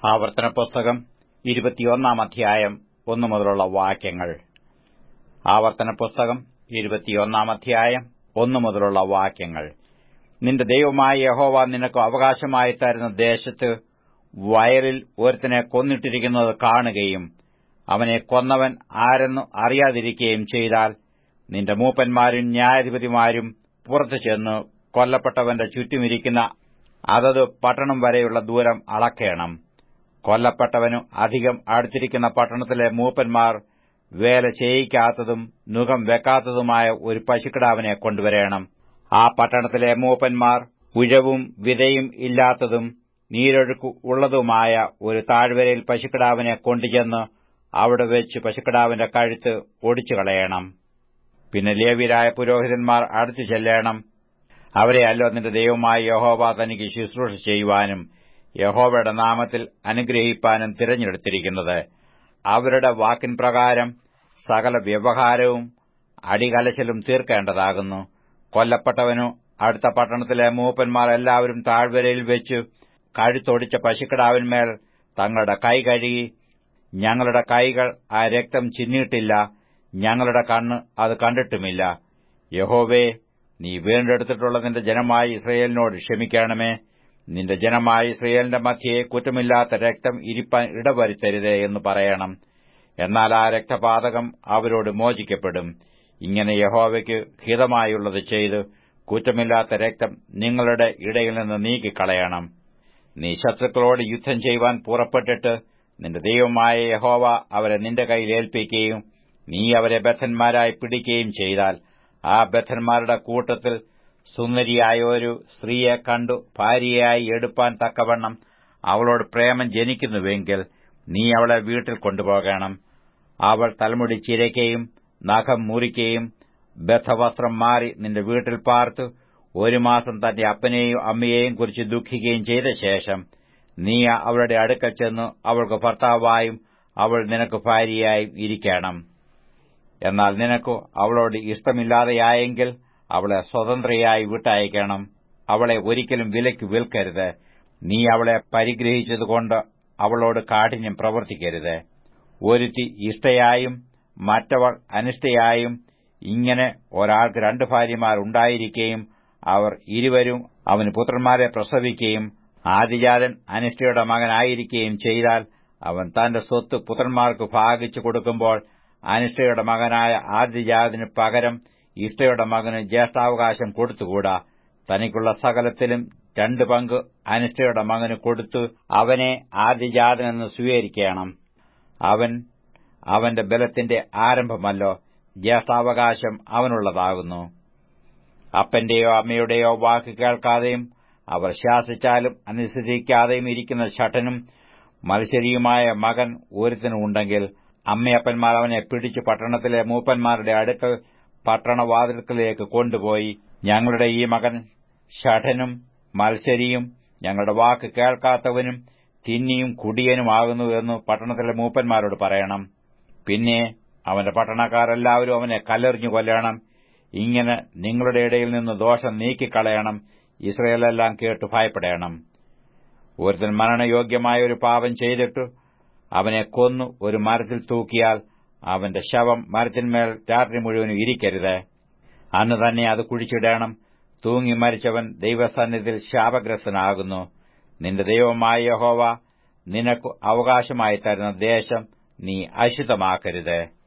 ആവർത്തന പുസ്തകം ഇരുപത്തിയൊന്നാം അധ്യായം ഒന്നു മുതലുള്ള വാക്യങ്ങൾ ആവർത്തന പുസ്തകം ഇരുപത്തിയൊന്നാം അധ്യായം ഒന്നു മുതലുള്ള വാക്യങ്ങൾ നിന്റെ ദൈവമായ യഹോവ നിനക്ക് അവകാശമായി തരുന്ന ദേശത്ത് വയലിൽ ഒരുത്തനെ കൊന്നിട്ടിരിക്കുന്നത് കാണുകയും അവനെ കൊന്നവൻ ആരെന്നു അറിയാതിരിക്കുകയും ചെയ്താൽ നിന്റെ മൂപ്പന്മാരും ന്യായാധിപതിമാരും പുറത്തു ചെന്ന് കൊല്ലപ്പെട്ടവന്റെ ചുറ്റുമിരിക്കുന്ന അതത് പട്ടണം വരെയുള്ള ദൂരം അളക്കേണം കൊല്ലപ്പെട്ടവനു അധികം അടുത്തിരിക്കുന്ന പട്ടണത്തിലെ മൂപ്പന്മാർ വേല ചെയ്യിക്കാത്തതും നുകം വെക്കാത്തതുമായ ഒരു പശുക്കിടാവിനെ കൊണ്ടുവരേണം ആ പട്ടണത്തിലെ മൂപ്പന്മാർ ഉഴവും വിതയും ഇല്ലാത്തതും നീരൊഴുക്ക് ഉള്ളതുമായ ഒരു താഴ്വരയിൽ പശുക്കിടാവിനെ കൊണ്ടുചെന്ന് അവിടെ വെച്ച് പശുക്കിടാവിന്റെ കഴുത്ത് ഒടിച്ചു കളയണം പിന്നെ ലേവ്യരായ പുരോഹിതന്മാർ അടുത്തു ചെല്ലേണം അവരെയല്ലോ നിന്റെ ദൈവമായ യഹോവ തനിക്ക് ശുശ്രൂഷ ചെയ്യുവാനും യഹോവയുടെ നാമത്തിൽ അനുഗ്രഹിപ്പാനും തിരഞ്ഞെടുത്തിരിക്കുന്നത് അവരുടെ വാക്കിൻ പ്രകാരം സകല വ്യവഹാരവും അടികലശലും തീർക്കേണ്ടതാകുന്നു കൊല്ലപ്പെട്ടവനു അടുത്ത പട്ടണത്തിലെ മൂപ്പന്മാർ എല്ലാവരും താഴ്വരയിൽ വെച്ച് കഴുത്തൊടിച്ച പശുക്കിടാവിന്മേൽ തങ്ങളുടെ കൈ കഴുകി ഞങ്ങളുടെ കൈകൾ ആ രക്തം ചിന്നിയിട്ടില്ല ഞങ്ങളുടെ കണ്ണ് അത് കണ്ടിട്ടുമില്ല യഹോവേ നീ വീണ്ടെടുത്തിട്ടുള്ള നിന്റെ ജനമായ ഇസ്രയേലിനോട് ക്ഷമിക്കണമേ നിന്റെ ജനമായ ഇസ്രയേലിന്റെ മധ്യയെ കുറ്റമില്ലാത്ത രക്തം ഇരിപ്പാൻ ഇടവരുത്തരുതേ എന്ന് പറയണം എന്നാൽ ആ രക്തപാതകം അവരോട് മോചിക്കപ്പെടും ഇങ്ങനെ യഹോവയ്ക്ക് ഹിതമായുള്ളത് ചെയ്ത് കുറ്റമില്ലാത്ത രക്തം നിങ്ങളുടെ ഇടയിൽ നിന്ന് നീക്കിക്കളയണം നീ ശത്രുക്കളോട് യുദ്ധം ചെയ്യുവാൻ പുറപ്പെട്ടിട്ട് നിന്റെ ദൈവമായ യഹോവ അവരെ നിന്റെ കയ്യിൽ ഏൽപ്പിക്കുകയും നീ അവരെ ബദ്ധന്മാരായി പിടിക്കുകയും ചെയ്താൽ ആ ബദ്ധന്മാരുടെ കൂട്ടത്തിൽ സുന്ദരിയായ ഒരു സ്ത്രീയെ കണ്ടു ഭാര്യയായി എടുപ്പാൻ തക്കവണ്ണം അവളോട് പ്രേമം ജനിക്കുന്നുവെങ്കിൽ നീ അവളെ വീട്ടിൽ കൊണ്ടുപോകണം അവൾ തലമുടി ചിരയ്ക്കുകയും നഖം മുറിക്കുകയും ബദ്ധവസ്ത്രം മാറി നിന്റെ വീട്ടിൽ പാർത്ത് ഒരു മാസം തന്റെ അപ്പനെയും അമ്മയെയും കുറിച്ച് ദുഃഖിക്കുകയും ചെയ്ത ശേഷം നീ അവളുടെ അടുക്കൽ ചെന്ന് അവൾക്ക് ഭർത്താവായും അവൾ നിനക്ക് ഭാര്യയായും ഇരിക്കണം എന്നാൽ നിനക്ക് അവളോട് ഇഷ്ടമില്ലാതെയായെങ്കിൽ അവളെ സ്വതന്ത്രയായി വിട്ടയക്കണം അവളെ ഒരിക്കലും വിലയ്ക്ക് വിൽക്കരുത് നീ അവളെ പരിഗ്രഹിച്ചതുകൊണ്ട് അവളോട് കാഠിന്യം പ്രവർത്തിക്കരുത് ഒരുത്തി ഇഷ്ടയായും മറ്റവൾ അനിഷ്ടയായും ഇങ്ങനെ ഒരാൾക്ക് രണ്ട് ഭാര്യമാർ ഉണ്ടായിരിക്കുകയും അവർ ഇരുവരും അവന് പുത്രന്മാരെ പ്രസവിക്കുകയും ആദിജാതൻ അനിഷ്ടയുടെ മകനായിരിക്കുകയും ചെയ്താൽ അവൻ തന്റെ സ്വത്ത് പുത്രന്മാർക്ക് ഭാഗിച്ചു കൊടുക്കുമ്പോൾ അനിഷ്ടയുടെ മകനായ ആദിജാതിന് പകരം ഇഷ്ടയുടെ മകന് ജ്യേഷ്ഠാവകാശം കൊടുത്തുകൂടാ തനിക്കുള്ള സകലത്തിലും രണ്ടു പങ്ക് അനിഷ്ടയുടെ മകന് കൊടുത്തു അവനെ ആദിജാതനെന്ന് സ്വീകരിക്കണം അവൻ അവന്റെ ബലത്തിന്റെ ആരംഭമല്ലോ ജ്യേഷ്ഠാവകാശം അവനുള്ളതാകുന്നു അപ്പന്റെയോ അമ്മയുടെയോ വാക്ക് കേൾക്കാതെയും അവർ ശാസിച്ചാലും അനുസരിക്കാതെയും ഇരിക്കുന്ന ഷട്ടനും മത്സരിയുമായ മകൻ ഒരുത്തിനുണ്ടെങ്കിൽ അമ്മയപ്പന്മാർ അവനെ പിടിച്ചു പട്ടണത്തിലെ മൂപ്പന്മാരുടെ അടുക്കൽ പട്ടണവാതിൽക്കലേക്ക് കൊണ്ടുപോയി ഞങ്ങളുടെ ഈ മകൻ ഷഠനും മത്സരിയും ഞങ്ങളുടെ വാക്ക് കേൾക്കാത്തവനും തിന്നിയും കുടിയനുമാകുന്നു എന്ന് പട്ടണത്തിലെ മൂപ്പന്മാരോട് പറയണം പിന്നെ അവന്റെ പട്ടണക്കാരെല്ലാവരും അവനെ കല്ലെറിഞ്ഞു കൊല്ലണം ഇങ്ങനെ നിങ്ങളുടെ ഇടയിൽ നിന്ന് ദോഷം നീക്കിക്കളയണം ഇസ്രയേലെല്ലാം കേട്ട് ഭയപ്പെടണം ഒരുത്തൻ മരണയോഗ്യമായ ഒരു പാപം ചെയ്തിട്ട് അവനെ കൊന്നു ഒരു മരത്തിൽ തൂക്കിയാൽ അവന്റെ ശവം മരത്തിന്മേൽ രാത്രി മുഴുവനും ഇരിക്കരുത് അന്ന് തന്നെ അത് കുഴിച്ചിടണം തൂങ്ങി മരിച്ചവൻ ദൈവസന്നിധിയിൽ ശാപഗ്രസ്തനാകുന്നു നിന്റെ ദൈവമായ യഹോവ നിനക്ക് അവകാശമായി തരുന്ന ദേശം നീ അശുദ്ധമാക്കരുത്